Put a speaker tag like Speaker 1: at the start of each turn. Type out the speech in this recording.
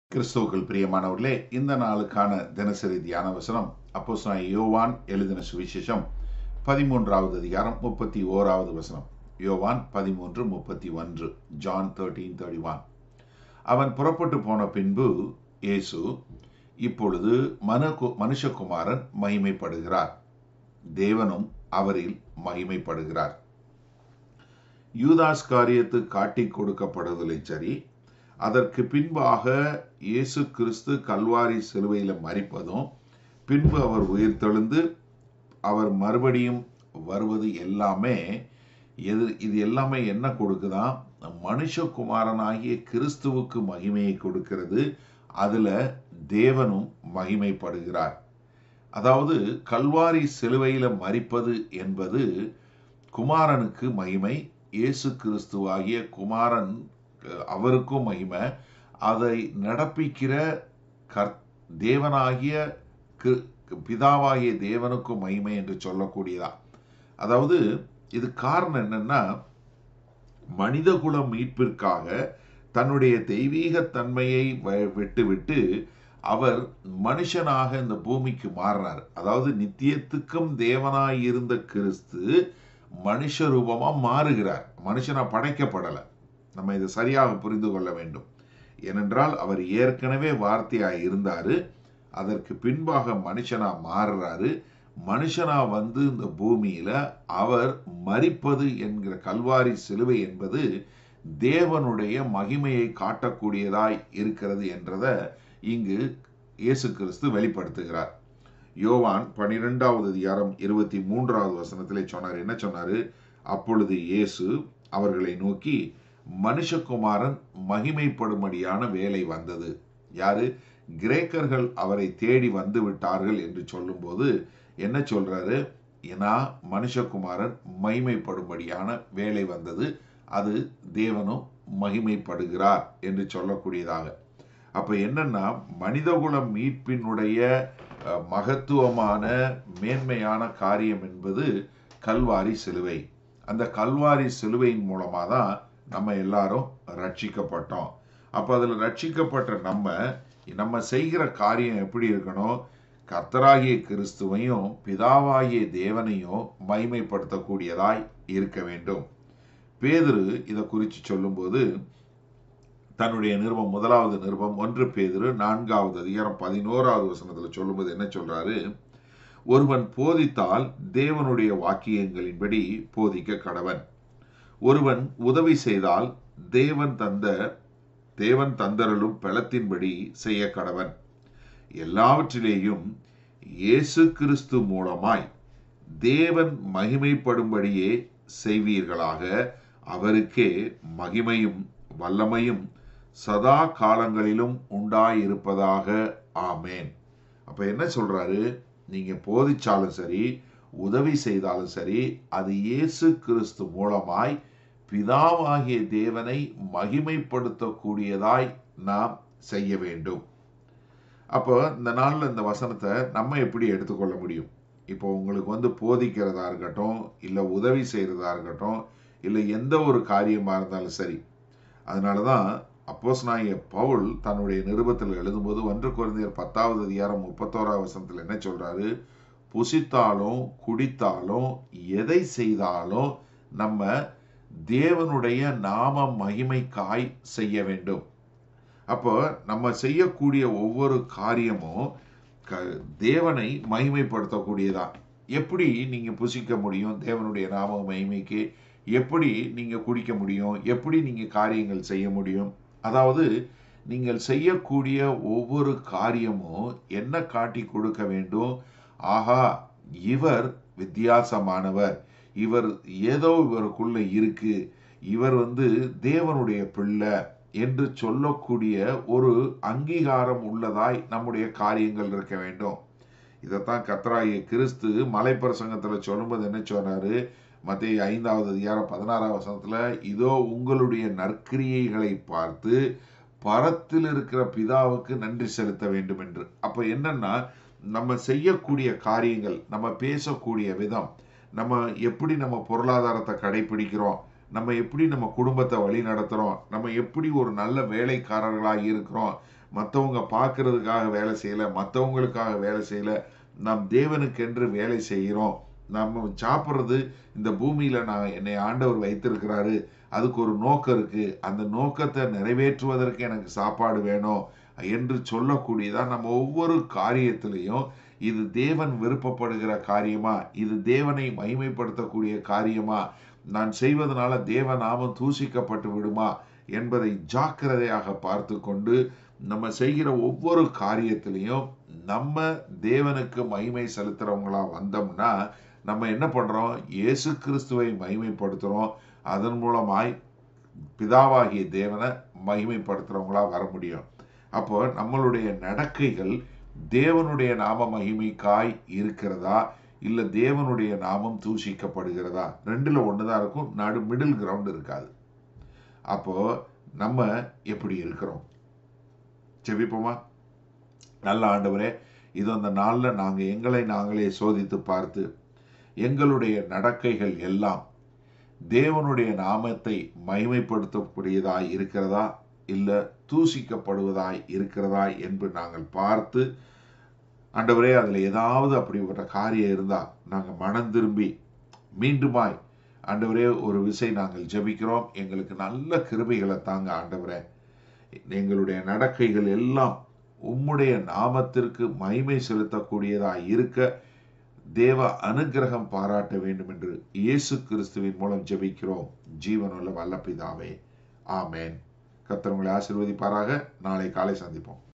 Speaker 1: கிறிஸ்துவுக்குள் பிரியமானவர்களே இந்த நாளுக்கான தினசரி தியான வசனம் அப்போஸ் யோவான் எழுதின சுவிசேஷம் பதிமூன்றாவது அதிகாரம் முப்பத்தி ஓராவது வசனம் யோவான் பதிமூன்று முப்பத்தி ஒன்று ஜான் தேர்ட்டீன் தேர்ட்டி ஒன் அவன் புறப்பட்டு போன பின்பு இயேசு இப்பொழுது மனு மனுஷகுமாரன் மகிமைப்படுகிறார் தேவனும் அவரில் மகிமைப்படுகிறார் யூதாஸ் காரியத்து காட்டிக் கொடுக்கப்படுவதில்லை சரி அதற்கு பின்பாக இயேசு கிறிஸ்து கல்வாரி சிலுவையில் மறிப்பதும் பின்பு அவர் உயிர்த்தெழுந்து அவர் மறுபடியும் வருவது எல்லாமே எது இது எல்லாமே என்ன கொடுக்குதான் மனுஷகுமாரனாகிய கிறிஸ்துவுக்கு மகிமையை கொடுக்கிறது அதில் தேவனும் மகிமைப்படுகிறார் அதாவது கல்வாரி சிலுவையில் மறிப்பது என்பது குமாரனுக்கு மகிமை இயேசு கிறிஸ்துவாகிய குமாரன் அவருக்கும் மகிமை அதை நடப்பிக்கிற கர் தேவனாகிய பிதாவாகிய தேவனுக்கும் மகிமை என்று சொல்லக்கூடியதா அதாவது இது காரணம் என்னன்னா மனிதகுல மீட்பிற்காக தன்னுடைய தெய்வீக தன்மையை விட்டுவிட்டு அவர் மனுஷனாக இந்த பூமிக்கு மாறினார் அதாவது நித்தியத்துக்கும் தேவனாய் இருந்த கிறிஸ்து மனுஷ ரூபமா மாறுகிறார் மனுஷனா படைக்கப்படலை நம்ம இதை சரியாக புரிந்து கொள்ள வேண்டும் ஏனென்றால் அவர் ஏற்கனவே வார்த்தையாய் இருந்தாரு அதற்கு பின்பாக மனுஷனா மாறுறாரு மனுஷனா வந்து இந்த பூமியில அவர் மறிப்பது என்கிற கல்வாரி சிலுவை என்பது தேவனுடைய மகிமையை காட்டக்கூடியதாய் இருக்கிறது என்றத இங்கு இயேசு கிறிஸ்து வெளிப்படுத்துகிறார் யோவான் பனிரெண்டாவது அதிகாரம் இருபத்தி மூன்றாவது வசனத்திலே சொன்னார் என்ன சொன்னாரு அப்பொழுது இயேசு அவர்களை நோக்கி மனுஷகுமாரன் மகிமைப்படும்படியான வேலை வந்தது யாரு கிரேக்கர்கள் அவரை தேடி வந்து விட்டார்கள் என்று சொல்லும்போது என்ன சொல்றாரு ஏன்னா மனுஷகுமாரன் மகிமைப்படும்படியான வேலை வந்தது அது தேவனும் மகிமைப்படுகிறார் என்று சொல்லக்கூடியதாக அப்ப என்னன்னா மனிதகுல மீட்பினுடைய மகத்துவமான மேன்மையான காரியம் என்பது கல்வாரி சிலுவை அந்த கல்வாரி சிலுவையின் மூலமாக தான் நம்ம எல்லாரும் ரட்சிக்கப்பட்டோம் அப்போ அதில் ரட்சிக்கப்பட்ட நம்ம நம்ம செய்கிற காரியம் எப்படி இருக்கணும் கர்த்தராகிய கிறிஸ்துவையும் பிதாவாகிய தேவனையும் மைமைப்படுத்தக்கூடியதாய் இருக்க வேண்டும் பேதுரு இதை குறித்து சொல்லும்போது தன்னுடைய நிருபம் முதலாவது நிருபம் ஒன்று பேதுரு நான்காவது அதிகாரம் பதினோராவது வசனத்தில் சொல்லும்போது என்ன சொல்றாரு ஒருவன் போதித்தால் தேவனுடைய வாக்கியங்களின்படி போதிக்க கடவன் ஒருவன் உதவி செய்தால் தேவன் தந்த தேவன் தந்தரலும் பலத்தின்படி செய்ய கடவன் எல்லாவற்றிலேயும் இயேசு கிறிஸ்து மூலமாய் தேவன் மகிமைப்படும்படியே செய்வீர்களாக அவருக்கே மகிமையும் வல்லமையும் சதா காலங்களிலும் உண்டாயிருப்பதாக ஆமேன் அப்ப என்ன சொல்றாரு நீங்க போதிச்சாலும் சரி உதவி செய்தாலும் சரி அது இயேசு கிறிஸ்து மூலமாய் பிதாவாகிய தேவனை மகிமைப்படுத்தக்கூடியதாய் நாம் செய்ய வேண்டும் அப்போ இந்த நாளில் இந்த வசனத்தை நம்ம எப்படி எடுத்துக்கொள்ள முடியும் இப்போ உங்களுக்கு வந்து போதிக்கிறதா இருக்கட்டும் இல்லை உதவி செய்கிறதா இருக்கட்டும் இல்லை எந்த ஒரு காரியமாக இருந்தாலும் சரி அதனால தான் அப்போஸ் நாய பவுல் தன்னுடைய நிருபத்தில் எழுதும்போது ஒன்று குழந்தையர் பத்தாவது அதிகாரம் முப்பத்தோராவது வசனத்தில் என்ன சொல்றாரு புசித்தாலும் குடித்தாலும் எதை செய்தாலும் நம்ம தேவனுடைய நாம மகிமைக்காய் செய்ய வேண்டும் அப்போ நம்ம செய்யக்கூடிய ஒவ்வொரு காரியமும் க தேவனை மகிமைப்படுத்தக்கூடியதா எப்படி நீங்க புசிக்க முடியும் தேவனுடைய நாம மகிமைக்கு எப்படி நீங்க குடிக்க முடியும் எப்படி நீங்க காரியங்கள் செய்ய முடியும் அதாவது நீங்கள் செய்யக்கூடிய ஒவ்வொரு காரியமும் என்ன காட்டி கொடுக்க வேண்டும் ஆஹா இவர் வித்தியாசமானவர் இவர் ஏதோ இவருக்குள்ள இருக்கு இவர் வந்து தேவனுடைய பிள்ளை என்று சொல்லக்கூடிய ஒரு அங்கீகாரம் உள்ளதாய் நம்முடைய காரியங்கள் இருக்க வேண்டும் இதைத்தான் கத்ராய கிறிஸ்து மலைப்பிரசங்கத்தில் சொல்லும்போது என்ன சொன்னாரு மத்திய ஐந்தாவது அதிகாரம் பதினாறாம் வசனத்துல இதோ உங்களுடைய நற்கிரியைகளை பார்த்து பரத்தில் இருக்கிற பிதாவுக்கு நன்றி செலுத்த வேண்டும் என்று அப்ப என்னன்னா நம்ம செய்யக்கூடிய காரியங்கள் நம்ம பேசக்கூடிய விதம் நம்ம எப்படி நம்ம பொருளாதாரத்தை கடைபிடிக்கிறோம் நம்ம எப்படி நம்ம குடும்பத்தை வழி நடத்துகிறோம் நம்ம எப்படி ஒரு நல்ல வேலைக்காரர்களாக இருக்கிறோம் மற்றவங்க பார்க்கறதுக்காக வேலை செய்யல மற்றவங்களுக்காக வேலை செய்யல நாம் தேவனுக்கென்று வேலை செய்கிறோம் நம்ம சாப்பிட்றது இந்த பூமியில நான் என்னை ஆண்டவர் வைத்திருக்கிறாரு அதுக்கு ஒரு நோக்கம் இருக்கு அந்த நோக்கத்தை நிறைவேற்றுவதற்கு எனக்கு சாப்பாடு வேணும் என்று சொல்லக்கூடியதா நம்ம ஒவ்வொரு காரியத்திலையும் இது தேவன் விருப்பப்படுகிற காரியமா இது தேவனை மகிமைப்படுத்தக்கூடிய காரியமா நான் செய்வதனால தேவ நாமம் தூசிக்கப்பட்டு விடுமா என்பதை ஜாக்கிரதையாக பார்த்து கொண்டு நம்ம செய்கிற ஒவ்வொரு காரியத்திலையும் நம்ம தேவனுக்கு மகிமை செலுத்துறவங்களா வந்தோம்னா நம்ம என்ன பண்றோம் இயேசு கிறிஸ்துவை மகிமைப்படுத்துறோம் அதன் மூலமாய் பிதாவாகிய தேவனை மகிமைப்படுத்துறவங்களா வர முடியும் அப்போ நம்மளுடைய நடக்கைகள் தேவனுடைய நாம மகிமைக்காய் இருக்கிறதா இல்ல தேவனுடைய நாமம் தூஷிக்கப்படுகிறதா ரெண்டுல ஒண்ணுதான் இருக்கும் நடு மிடில் கிரவுண்ட் இருக்காது அப்போ நம்ம எப்படி இருக்கிறோம் செவிப்போமா நல்ல ஆண்டவரே இது அந்த நாள்ல நாங்க எங்களை நாங்களே சோதித்து பார்த்து எங்களுடைய நடக்கைகள் எல்லாம் தேவனுடைய நாமத்தை மகிமைப்படுத்தக்கூடியதாய் இருக்கிறதா இல்ல தூசிக்கப்படுவதாய் இருக்கிறதா என்று நாங்கள் பார்த்து ஆண்டவரே அதில் ஏதாவது அப்படிப்பட்ட காரியம் இருந்தால் நாங்கள் மனம் திரும்பி மீண்டுமாய் ஆண்டவரே ஒரு விசை நாங்கள் ஜெபிக்கிறோம் எங்களுக்கு நல்ல கிருபைகளை தாங்க ஆண்டவரே எங்களுடைய நடக்கைகள் எல்லாம் உம்முடைய நாமத்திற்கு மகிமை செலுத்தக்கூடியதாய் இருக்க தேவ அனுகிரகம் பாராட்ட வேண்டும் என்று இயேசு கிறிஸ்துவின் மூலம் ஜெபிக்கிறோம் ஜீவனுள்ள வல்ல பிதாவே ஆமேன் கர்த்தர் உங்களை ஆசீர்வதிப்பாராக நாளை காலை சந்திப்போம்